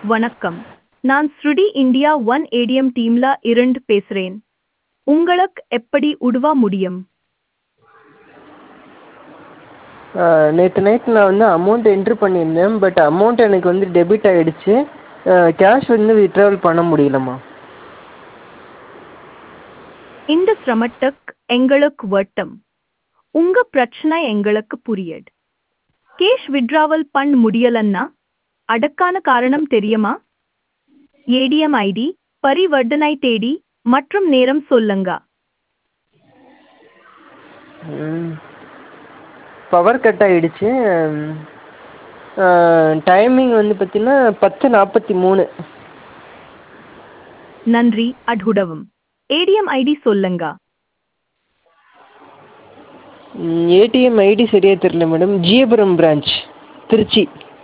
வணக்கம் நான் ஸ்ருடி இந்தியா ஒன் ஏடிஎம் டீம்ல இருந்து பேசுறேன் உங்களுக்கு எப்படி உதவ முடியும் நேற்று நைட் நான் வந்து அமௌண்ட் என்ட்ரு பண்ணியிருந்தேன் பட் அமௌண்ட் எனக்கு வந்து டெபிட் ஆகிடுச்சு கேஷ் வந்து வித்ட்ராவல் பண்ண முடியலம்மா இந்த சிரமத்துக்கு எங்களுக்கு வட்டம் உங்க பிரச்சனை எங்களுக்கு புரியுது கேஷ் வித்ட்ராவல் பண்ண முடியலன்னா அதற்கான காரணம் தெரியுமா ஏடிஎம் ஐடி பரிவர்த்தனை தேதி மற்றும் நேரம் சொல்லுங்க பவர் கட் ஆகிடுச்சு டைமிங் வந்து பார்த்தீங்கன்னா பத்து நாற்பத்தி மூணு நன்றி அட்ஹுடவும் ஏடிஎம் ஐடி சொல்லுங்க ஏடிஎம் ஐடி சரியாக தெரியல மேடம் ஜியபுரம் பிரான்ச் திருச்சி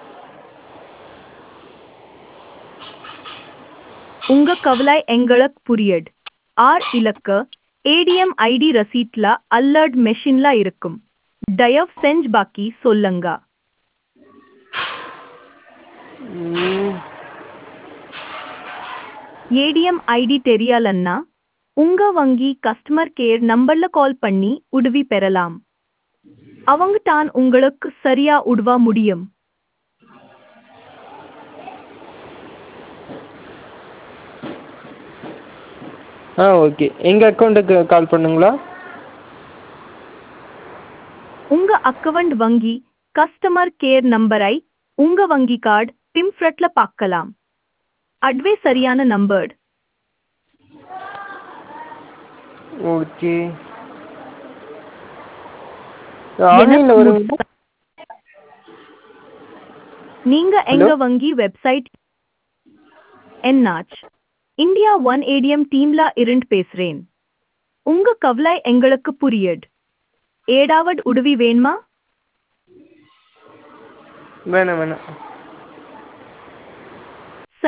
உங்க கவலை எங்களுக்கு புரியுது ஆர் இலக்க ஏடிஎம் ஐடி ரசீட்ல அல்லட் மெஷின்ல இருக்கும் தயவு செஞ்சு பாக்கி சொல்லுங்க ஏடிஎம் ஐடி தெரியலன்னா உங்க வங்கி கஸ்டமர் கேர் நம்பர்ல கால் பண்ணி உதவி பெறலாம் அவங்க தான் உங்களுக்கு சரியா உதவ முடியும் ஆ ஓகே எங்கள் அக்கௌண்ட்டுக்கு கால் பண்ணுங்களா உங்க அக்கவுண்ட் வங்கி கஸ்டமர் கேர் நம்பரை உங்க வங்கி கார்டு பிம்ஃப்ரட்ல பார்க்கலாம் அட்வே சரியான நம்பர் ஓகே ஆன்லைனில் வருங்களா நீங்க எங்க வங்கி வெப்சைட் என்னாச் இந்தியா ஒன் ஏடிஎம் டீம்ல இருந்து பேசுறேன் உங்க கவலை எங்களுக்கு புரியுது ஏடாவது உதவி வேணுமா வேணாம் வேணாம்